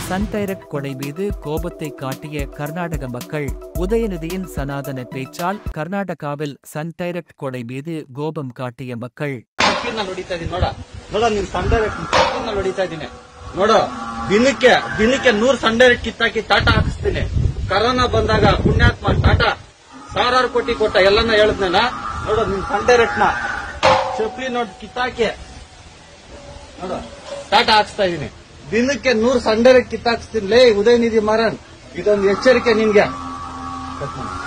Sun direct கொடை மீது கோபத்தை காட்டிய கர்நாடக மக்கள் உதயநிதியின் சனாதன பேச்சால் கர்நாடகாவில் சன் டைரக்ட் கொடை மீது கோபம் காட்டிய மக்கள் ನಲ್ಲಿ ಹೊಡಿತಾ ಇದೀನಿ ನೋಡ ನೋಡ ನಿನ್ ಸಂಡೆ ನಲ್ಲಿ ಹೊಡಿತಾ ಇದೀನಿ ನೋಡು ದಿನಕ್ಕೆ ದಿನಕ್ಕೆ ನೂರ್ ಸಂಡೆ ಕಿತ್ತಾಕಿ ಟಾಟಾ ಹಾಕಿಸ್ತೀನಿ ಕರೋನಾ ಬಂದಾಗ ಪುಣ್ಯಾತ್ಮ ಟಾಟಾ ಸಾವಿರಾರು ಕೋಟಿ ಕೊಟ್ಟ ಎಲ್ಲನ್ನ ಹೇಳಿದ್ನೇನ ನೋಡು ನಿನ್ ಸಂಡೆ ನ ಚಪ್ಲಿ ನೋಡ್ ಕಿತ್ತಾಕಿ ನೋಡು ಟಾಟಾ ಹಾಕ್ಸ್ತಾ ಇದೀನಿ ದಿನಕ್ಕೆ ನೂರ್ ಸಂಡೆ ಕಿತ್ತಾಕಿಸ್ತೀನಿ ಲೇ ಉದಯನಿಧಿ ಮಾರನ್ ಇದೊಂದು ಎಚ್ಚರಿಕೆ ನಿನ್ಗೆ ಕಟ್ ಮಾಡು.